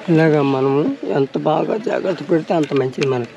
ఇలాగ మనము ఎంత బాగా జాగ్రత్త పెడితే అంత మంచిది మనకి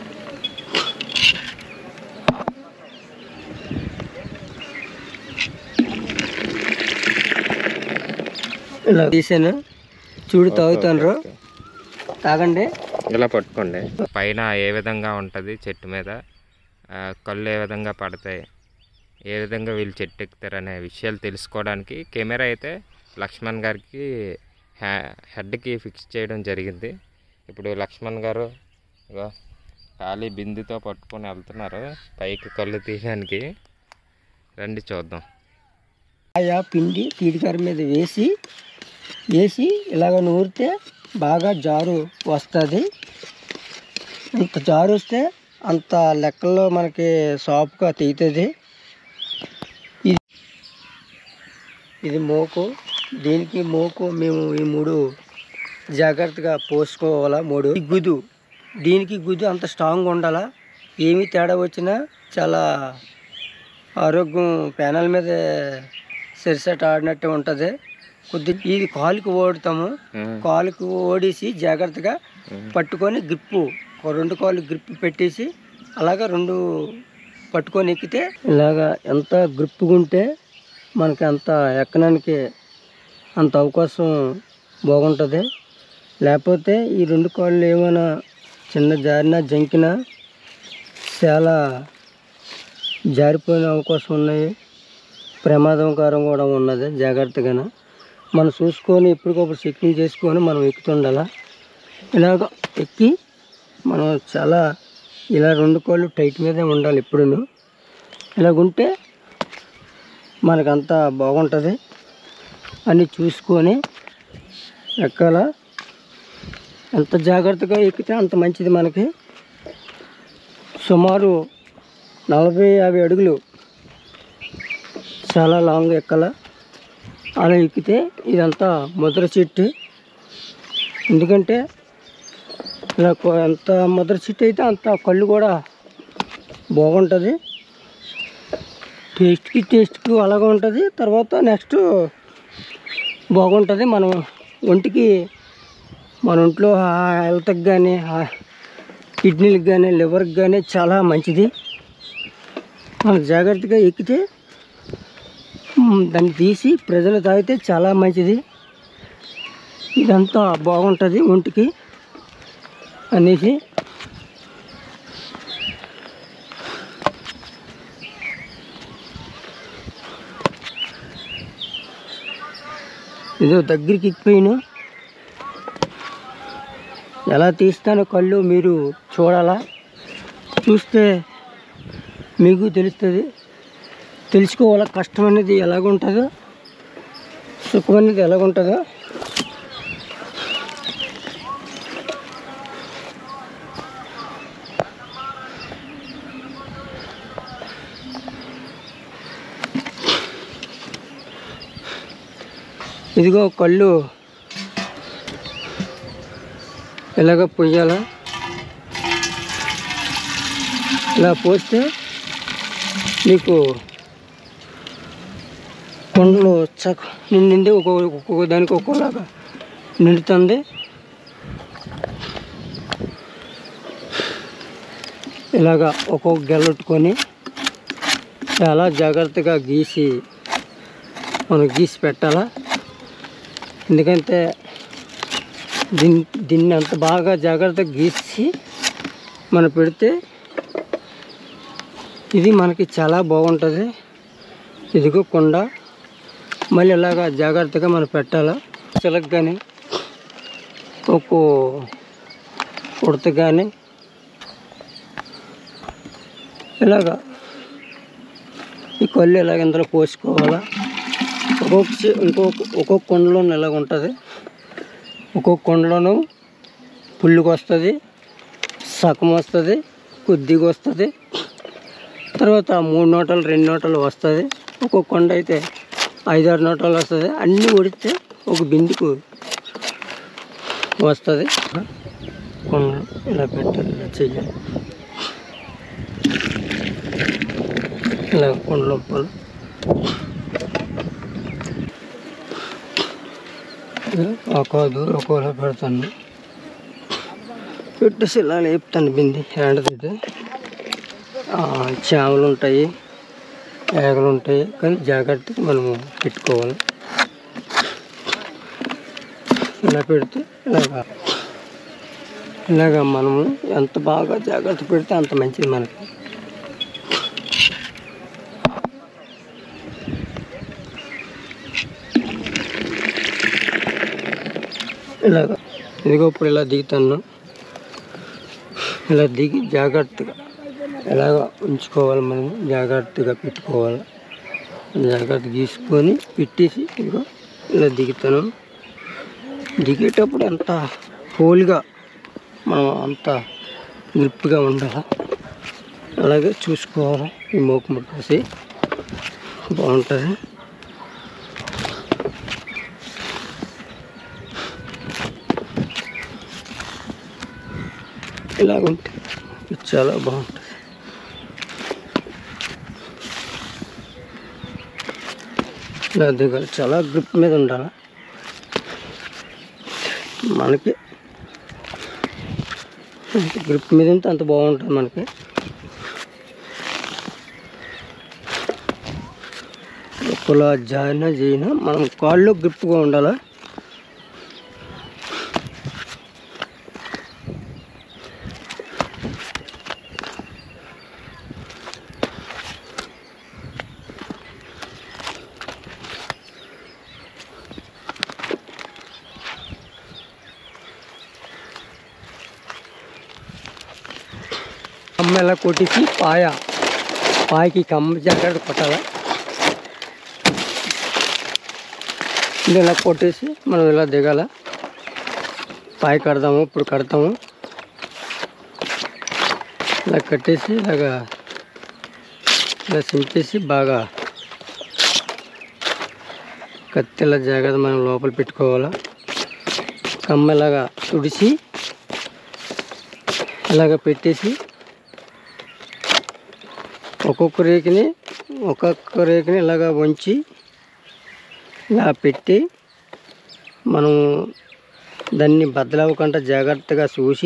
ఇలా తీసాను చూడు తాగుతాను తాగండి ఇలా పట్టుకోండి పైన ఏ విధంగా ఉంటుంది చెట్టు మీద ఆ, కళ్ళు ఏ విధంగా పడతాయి ఏ విధంగా వీళ్ళు చెట్టు ఎక్కుతారనే విషయాలు తెలుసుకోవడానికి కెమెరా అయితే లక్ష్మణ్ గారికి హ్యా హెడ్కి ఫిక్స్ చేయడం జరిగింది ఇప్పుడు లక్ష్మణ్ గారు ఇగో ఖాళీ బిందుతో పట్టుకొని వెళ్తున్నారు పైకి కళ్ళు తీయడానికి రండి చూద్దాం ఆయా పిండి తీడికార మీద వేసి వేసి ఇలాగ నూరితే బాగా జారు వస్తుంది అంత జారు వస్తే అంత లెక్కల్లో మనకి సాఫ్ట్గా తీగుతుంది ఇది ఇది మోకు దీనికి మోకు మేము ఈ మూడు జాగ్రత్తగా పోసుకోవాలా మూడు ఈ గుదు దీనికి గుదు అంత స్ట్రాంగ్ ఉండాలా ఏమి తేడా వచ్చినా చాలా ఆరోగ్యం ప్యానల్ మీద సిరిసెట్ ఆడినట్టు ఉంటుంది కొద్ది ఇది కాలుకి ఓడుతాము ఉమ్, కాలుకి ఓడేసి జాగ్రత్తగా ఉమ్. పట్టుకొని గ్రిప్పు ఒక రెండు కాళ్ళు గ్రిప్ పెట్టేసి అలాగా రెండు పట్టుకొని ఎక్కితే ఇలాగా ఎంత గ్రిప్గా ఉంటే మనకి అంత ఎక్కడానికి అంత అవకాశం బాగుంటుంది లేకపోతే ఈ రెండు కాళ్ళు ఏమైనా చిన్న జారినా జంకినా చాలా జారిపోయిన అవకాశం ఉన్నాయి ప్రమాదకరం కూడా ఉన్నది జాగ్రత్తగా మనం చూసుకొని ఎప్పటికప్పుడు చెకింగ్ చేసుకొని మనం ఎక్కుతుండాల ఇలాగ ఎక్కి మనం చాలా ఇలా రెండు కాళ్ళు టైట్ మీదే ఉండాలి ఎప్పుడును ఇలాగుంటే మనకంతా బాగుంటుంది అని చూసుకొని ఎక్కాల ఎంత జాగ్రత్తగా ఎక్కితే అంత మంచిది మనకి సుమారు నలభై యాభై అడుగులు చాలా లాంగ్ ఎక్కాల అలా ఎక్కితే ఇదంతా ముద్ర చెట్టు ఎందుకంటే ఇలా కొ- ఎంత ముద్ర చెట్టు అయితే అంత కళ్ళు కూడా బాగుంటుంది టేస్ట్కి టేస్ట్కి అలాగే ఉంటుంది తర్వాత నెక్స్ట్ బాగుంటుంది మనం ఒంటికి మన ఒంట్లో హెల్త్కి కానీ కిడ్నీలకు కానీ లివర్కి కానీ చాలా మంచిది మనం జాగ్రత్తగా ఎక్కితే మ్, దాన్ని తీసి ప్రజలు తాగితే చాలా మంచిది ఇదంతా బాగుంటుంది ఒంటికి అనేసి ఇదో దగ్గరికి ఎక్కిపోయిను ఎలా తీస్తానో కళ్ళు మీరు చూడాలా చూస్తే మీకు తెలుస్తుంది తెలుసుకోవాలా కష్టం అనేది ఎలాగుంటుందో సుఖం అనేది ఎలాగుంటుందో ఇదిగో కళ్ళు ఇలాగ పొయ్యాల ఇలా పోస్తే మీకు కొండలు చక్క నిండి ఒక్కొక్క ఒక్కొక్క దానికి ఒక్కోలాగా నిండుతుంది ఇలాగా ఒక్కొక్క గెలట్టుకొని చాలా జాగ్రత్తగా గీసి మనం గీసి పెట్టాలా ఎందుకంటే దీన్ని దీన్ని అంత బాగా జాగ్రత్తగా గీసి మనం పెడితే ఇది మనకి చాలా బాగుంటుంది ఇదిగో కొండ మళ్ళీ ఇలాగా జాగ్రత్తగా మనం పెట్టాలా చిలక కానీ ఒక్కో ఉడత కానీ ఇలాగా ఈ కళ్ళు ఇలాగ ఇందులో పోసుకోవాలా ఒక్కొక్క చి- ఇంకొక ఒక్కొక్క కొండలో ఇలాగ ఉంటుంది ఒక్కొక్క కొండలోనూ పుల్లుగా వస్తుంది సగం వస్తుంది కొద్దిగా వస్తుంది తర్వాత మూడు నోటలు రెండు నోటలు వస్తుంది ఒక్కొక్క కొండ అయితే ఐదారు నోటలు వస్తుంది అన్నీ ఉడితే ఒక బిందుకు వస్తుంది కొండ ఇలా పెట్టాలి ఇలా చెయ్యాలి ఇలా కొండ లోపల ఒక దూరం ఒకలా పెడతాను పెట్టేసి ఇలా లేపుతాను బింది హ్యాండ్తోటి చేమలు ఉంటాయి ఏగలు ఉంటాయి కానీ జాగ్రత్తగా మనము పెట్టుకోవాలి ఇలా పెడితే ఇలాగా ఇలాగా మనము ఎంత బాగా జాగ్రత్త పెడితే అంత మంచిది మనకి ఇలాగ ఇదిగో ఇప్పుడు ఇలా దిగుతాను ఇలా దిగి జాగ్రత్తగా ఎలాగ ఉంచుకోవాలి మనం జాగ్రత్తగా పెట్టుకోవాలి జాగ్రత్త గీసుకొని పెట్టేసి ఇదిగో ఇలా దిగుతాను దిగేటప్పుడు ఎంత హోల్గా మనం అంత గ్రిప్గా ఉండాలి అలాగే చూసుకోవాలి ఈ మోకు ముట్టేసి బాగుంటుంది ఇలాగుంటే ఇది చాలా బాగుంటుంది ఇలా దిగాలి చాలా గ్రిప్ మీద ఉండాలి మనకి ఎంత గ్రిప్ మీద ఉంటే అంత బాగుంటుంది మనకి లోపల జాయిన్ చేయన మనం కాళ్ళు గ్రిప్గా ఉండాలి కమ్మ ఇలా కొట్టేసి పాయ పాయకి కమ్మ జాగ్రత్త కొట్టాలి ఇది ఇలా కొట్టేసి మనం ఇలా దిగాల పాయ కడదాము ఇప్పుడు కడతాము ఇలా కట్టేసి ఇలాగా ఇలా సింపేసి బాగా కత్తిలా జాగ్రత్త మనం లోపల పెట్టుకోవాలా కమ్మ ఇలాగా తుడిసి ఇలాగ పెట్టేసి ఒక్కొక్క రేకుని ఒక్కొక్క రేకుని ఇలాగ వంచి ఇలా పెట్టి మనం దాన్ని బద్దలవ్వకుండా జాగ్రత్తగా చూసి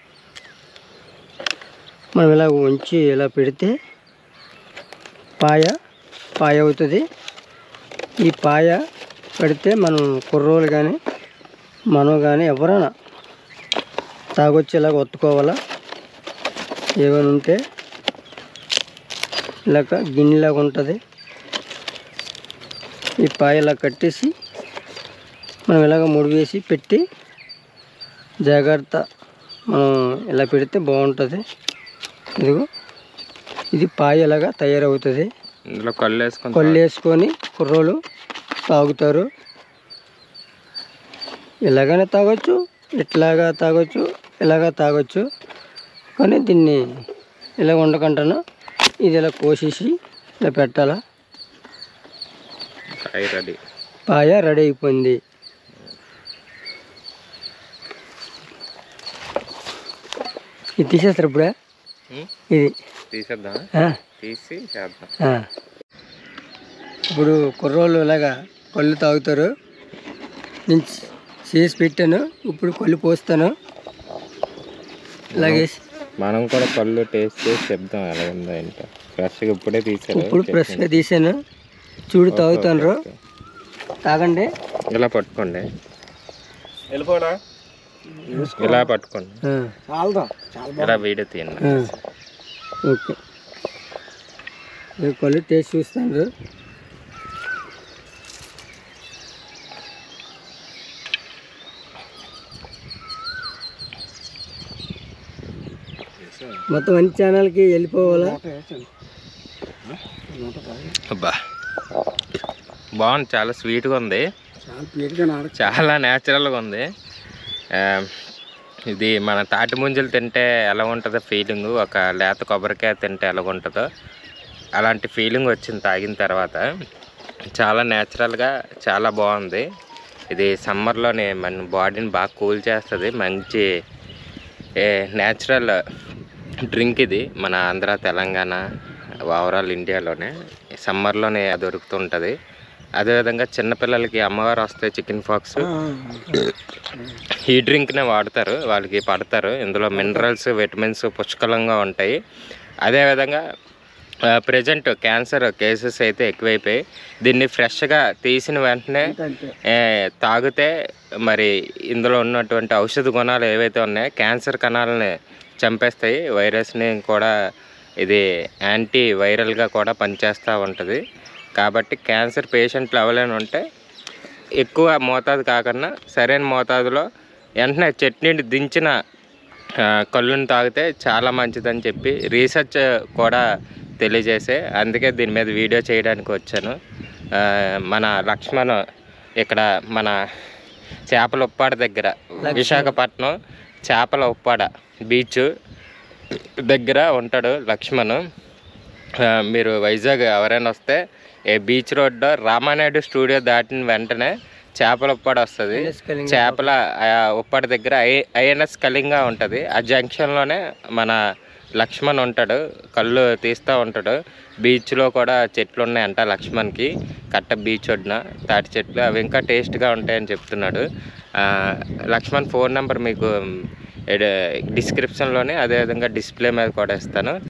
మనం ఇలా ఉంచి ఇలా పెడితే పాయ పాయ అవుతుంది ఈ పాయ పెడితే మనం కుర్రోలు కానీ మనం కానీ ఎవరైనా తాగొచ్చేలాగా ఒత్తుకోవాలా ఏమైనా ఉంటే ఇలాగ గిన్నెలాగా ఉంటుంది ఈ పాయ ఇలా కట్టేసి మనం ఇలాగ ముడి వేసి పెట్టి జాగ్రత్త మనం ఇలా పెడితే బాగుంటుంది ఇదిగో ఇది పాయ ఇలాగా తయారవుతుంది ఇందులో కళ్ళు వేసుకొని కొల్లు వేసుకొని కుర్రోలు తాగుతారు ఇలాగనే తాగొచ్చు ఇట్లాగా తాగొచ్చు ఇలాగా తాగొచ్చు కానీ దీన్ని ఇలా ఉండకుండా ఇది ఇలా కోసేసి ఇలా పెట్టాలా తాగి రెడీ పాయ రెడీ అయిపోయింది ఇది తీసేస్తారు ఇప్పుడే ఇది తీసేద్దాం ఆ, తీసి చేద్దాం ఆ. ఇప్పుడు కుర్రోళ్ళు ఇలాగా కళ్ళు తాగుతారు నేను చే- చేసి పెట్టాను ఇప్పుడు కళ్ళు పోస్తాను ఇలాగే మనం కూడా కళ్ళు టేస్ట్ చేసి చెప్దాం ఎలా ఉందో ఏంటో ఫ్రెష్గా ఇప్పుడే తీసారు ఇప్పుడు ఫ్రెష్గా తీసాను చూడు తాగుతాను తాగండి ఇలా పట్టుకోండి ఇలా పట్టుకోండి ఆ, ఇలా వీడియో తీయండి ఆ. ఓకే నేను కళ్ళు టేస్ట్ చూస్తాను మొత్తం అన్ని ఛానల్కి వెళ్ళిపోవాలా అబ్బా బాగుంది చాలా స్వీట్గా ఉంది చాలా పీటుగా నాడు చాలా న్యాచురల్గా ఉంది ఆ, ఇది మన తాటి ముంజలు తింటే ఎలా ఉంటుందో ఫీలింగ్ ఒక లేత కొబ్బరికాయ తింటే ఎలా ఉంటుందో అలాంటి ఫీలింగ్ వచ్చింది తాగిన తర్వాత చాలా న్యాచురల్గా చాలా బాగుంది ఇది సమ్మర్లోనే మన బాడీని బాగా కూల్ చేస్తుంది మంచి న్యాచురల్ డ్రింక్ ఇది మన ఆంధ్ర తెలంగాణ ఓవరాల్ ఇండియాలోనే సమ్మర్లోనే దొరుకుతుంటుంది అదేవిధంగా చిన్నపిల్లలకి అమ్మవారు వస్తాయి చికెన్ ఫాక్స్ ఈ డ్రింక్నే వాడతారు వాళ్ళకి పడతారు ఇందులో మినరల్స్ విటమిన్స్ పుష్కలంగా ఉంటాయి అదేవిధంగా ప్రజెంట్ క్యాన్సర్ కేసెస్ అయితే ఎక్కువైపోయి దీన్ని ఫ్రెష్గా తీసిన వెంటనే ఏ, తాగితే మరి ఇందులో ఉన్నటువంటి ఔషధ గుణాలు ఏవైతే ఉన్నాయో క్యాన్సర్ కణాలని చంపేస్తాయి వైరస్ని కూడా ఇది యాంటీ వైరల్గా కూడా పనిచేస్తూ ఉంటుంది కాబట్టి క్యాన్సర్ పేషెంట్లు ఎవరైనా ఉంటే ఎక్కువ మోతాదు కాకుండా సరైన మోతాదులో వెంటనే చట్నీని దించిన ఆ, కళ్ళుని తాగితే చాలా మంచిదని చెప్పి రీసెర్చ్ కూడా తెలియజేసే అందుకే దీని మీద వీడియో చేయడానికి వచ్చాను ఆ, మన లక్ష్మణ్ ఇక్కడ మన చేపల ఉప్పాడ దగ్గర విశాఖపట్నం చేపల ఉప్పాడ బీచ్ దగ్గర ఉంటాడు లక్ష్మణ్ ఆ, మీరు వైజాగ్ ఎవరైనా వస్తే ఏ బీచ్ రోడ్లో రామానాయుడు స్టూడియో దాటిన వెంటనే చేపల ఉప్పాడ వస్తుంది కళింగ చేపల ఆ, ఉప్పాడ దగ్గర ఐ ఐఎన్ఎస్ కళింగ ఉంటుంది ఆ జంక్షన్లోనే మన లక్ష్మణ్ ఉంటాడు కళ్ళు తీస్తూ ఉంటాడు బీచ్లో కూడా చెట్లు ఉన్నాయంట లక్ష్మణ్కి కట్ట బీచ్ ఒడ్డున తాటి చెట్లు అవి ఇంకా టేస్ట్గా ఉంటాయని చెప్తున్నాడు ఆ, లక్ష్మణ్ ఫోన్ నెంబర్ మీకు డిస్క్రిప్షన్లోనే అదేవిధంగా డిస్ప్లే మీద కూడా ఇస్తాను